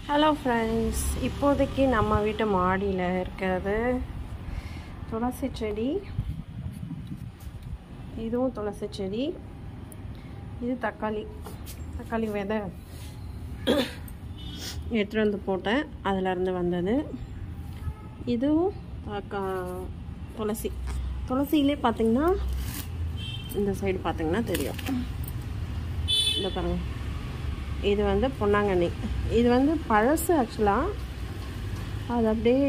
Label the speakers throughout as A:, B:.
A: hello friends இப்போதைக்கு நம்ம வீட்டு மாடியில் இருக்கிறது துளசி செடி இதுவும் துளசி செடி இது தக்காளி தக்காளி விதை எடுத்துகிட்டு வந்து போட்டேன் அதிலேருந்து வந்தது இதுவும் தக்கா துளசி துளசியிலே பார்த்தீங்கன்னா இந்த சைடு பார்த்தீங்கன்னா தெரியும் இந்த பாருங்க இது வந்து பொன்னாங்கண்ணி இது வந்து பழசு ஆக்சுவலாக அது அப்படியே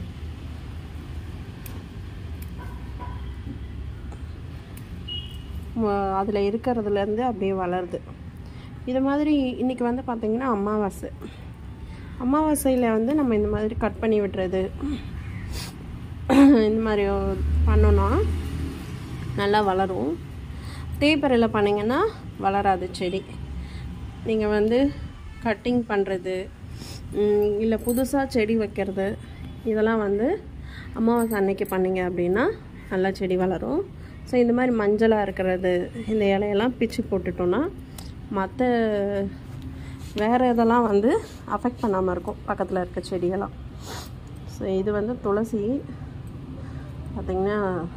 A: அதில் இருக்கிறதுலேருந்து அப்படியே வளருது இது மாதிரி இன்றைக்கி வந்து பார்த்திங்கன்னா அமாவாசை அமாவாசையில் வந்து நம்ம இந்த மாதிரி கட் பண்ணி விடுறது இந்த மாதிரி பண்ணோன்னா நல்லா வளரும் தேய்ப்பறையில் பண்ணிங்கன்னா வளராது செடி நீங்கள் வந்து கட்டிங் பண்ணுறது இல்லை புதுசாக செடி வைக்கிறது இதெல்லாம் வந்து அமாவாசை அன்னைக்கு பண்ணிங்க அப்படின்னா நல்லா செடி வளரும் ஸோ இந்த மாதிரி மஞ்சளாக இருக்கிறது இந்த இலையெல்லாம் பிச்சு போட்டுட்டோன்னா மற்ற வேறு இதெல்லாம் வந்து அஃபெக்ட் பண்ணாமல் இருக்கும் பக்கத்தில் இருக்க செடியெல்லாம் ஸோ இது வந்து துளசி பார்த்திங்கன்னா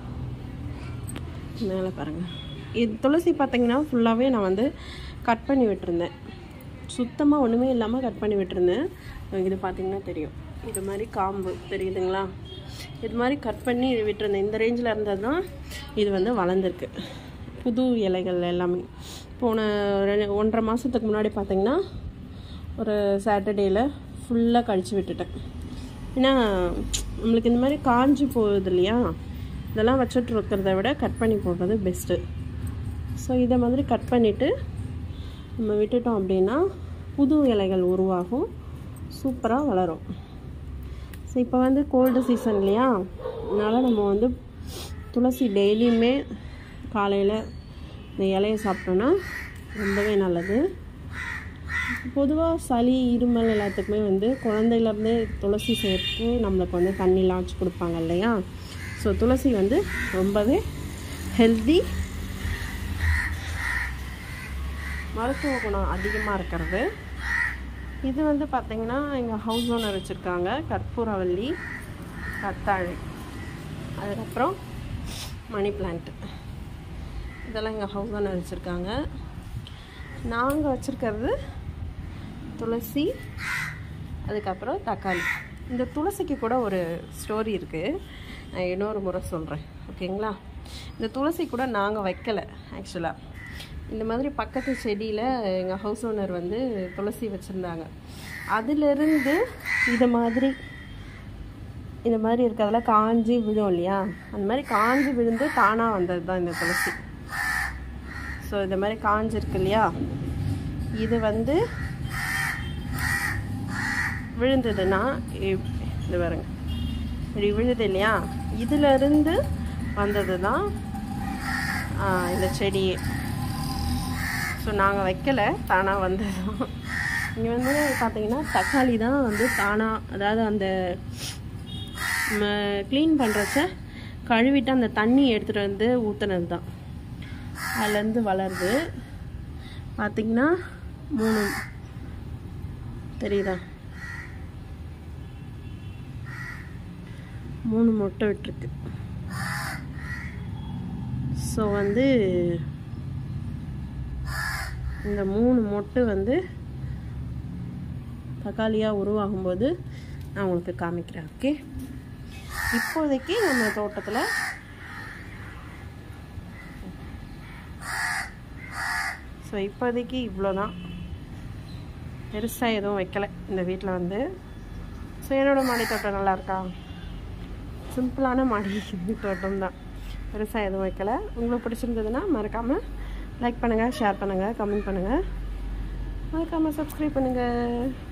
A: மேலே பாருங்கள் இது துளசி பார்த்திங்கன்னா ஃபுல்லாகவே நான் வந்து கட் பண்ணி விட்டுருந்தேன் சுத்தமாக ஒன்றுமே இல்லாமல் கட் பண்ணி விட்டுருந்தேன் இது பார்த்திங்கன்னா தெரியும் இது மாதிரி காம்பு தெரியுதுங்களா இது மாதிரி கட் பண்ணி விட்டுருந்தேன் இந்த ரேஞ்சில் இருந்தது தான் இது வந்து வளர்ந்துருக்கு புது இலைகள் எல்லாமே போன ரெண்டு ஒன்றரை மாதத்துக்கு முன்னாடி பார்த்திங்கன்னா ஒரு சாட்டர்டேயில் ஃபுல்லாக கழித்து விட்டுட்டேன் ஏன்னா நம்மளுக்கு இந்த மாதிரி காஞ்சி போகுது இல்லையா இதெல்லாம் வச்சுட்டு இருக்கிறத விட கட் பண்ணி போடுறது பெஸ்ட்டு ஸோ இதை மாதிரி கட் பண்ணிவிட்டு நம்ம விட்டுட்டோம் அப்படின்னா புது இலைகள் உருவாகும் சூப்பராக வளரும் ஸோ இப்போ வந்து கோல்டு சீசன் இல்லையா அதனால் நம்ம வந்து துளசி டெய்லியுமே காலையில் இந்த இலையை சாப்பிட்டோன்னா ரொம்பவே நல்லது பொதுவாக சளி இருமல் எல்லாத்துக்குமே வந்து குழந்தையிலேருந்தே துளசி சேர்த்து நம்மளுக்கு வந்து தண்ணிலாம் வச்சு கொடுப்பாங்க இல்லையா ஸோ துளசி வந்து ரொம்பவே ஹெல்தி மருத்துவ குணம் அதிகமாக இருக்கிறது இது வந்து பார்த்திங்கன்னா எங்கள் ஹவுஸ் ஓனர் வச்சுருக்காங்க கற்பூரவல்லி கத்தாழை அதுக்கப்புறம் மணி பிளான்ட்டு இதெல்லாம் எங்கள் ஹவுஸ் ஓனர் வச்சுருக்காங்க நாங்கள் வச்சுருக்கிறது துளசி அதுக்கப்புறம் தக்காளி இந்த துளசிக்கு கூட ஒரு ஸ்டோரி இருக்குது நான் இன்னொரு முறை சொல்கிறேன் ஓகேங்களா இந்த துளசி கூட நாங்கள் வைக்கலை ஆக்சுவலாக இந்த மாதிரி பக்கத்து செடியில் எங்கள் ஹவுஸ் ஓனர் வந்து துளசி வச்சுருந்தாங்க அதிலிருந்து இது மாதிரி இந்த மாதிரி இருக்கிறதெல்லாம் காஞ்சி விழும் இல்லையா அந்த மாதிரி காஞ்சி விழுந்து தானாக வந்தது தான் இந்த துளசி ஸோ இந்த மாதிரி காஞ்சிருக்கு இல்லையா இது வந்து விழுந்ததுன்னா இது பாருங்க இப்படி விழுது இல்லையா இதிலிருந்து வந்தது தான் இந்த செடியே ஸோ நாங்கள் வைக்கலை தானாக வந்தது இங்கே வந்து பார்த்தீங்கன்னா தக்காளி தான் வந்து தானாக அதாவது அந்த க்ளீன் பண்ணுறச்ச கழுவிட்டு அந்த தண்ணி எடுத்துகிட்டு வந்து ஊற்றுனது தான் அதுலேருந்து வளருது பார்த்திங்கன்னா மூணு தெரியுதா மூணு முட்டை விட்டுருக்கு ஸோ வந்து இந்த மூணு மொட்டு வந்து தக்காளியாக உருவாகும்போது நான் உங்களுக்கு காமிக்கிறேன் ஓகே இப்போதைக்கு நம்ம தோட்டத்தில் ஸோ இப்போதைக்கு இவ்வளோ தான் பெருசாக எதுவும் வைக்கலை இந்த வீட்டில் வந்து ஸோ என்னோடய மாடி தோட்டம் நல்லா இருக்கா சிம்பிளான மாடி தோட்டம் தான் பெருசாக எதுவும் வைக்கலை உங்களுக்கு பிடிச்சிருந்ததுன்னா மறக்காமல் லைக் பண்ணுங்கள் ஷேர் பண்ணுங்கள் கமெண்ட் பண்ணுங்கள் மறக்காமல் சப்ஸ்கிரைப் பண்ணுங்கள்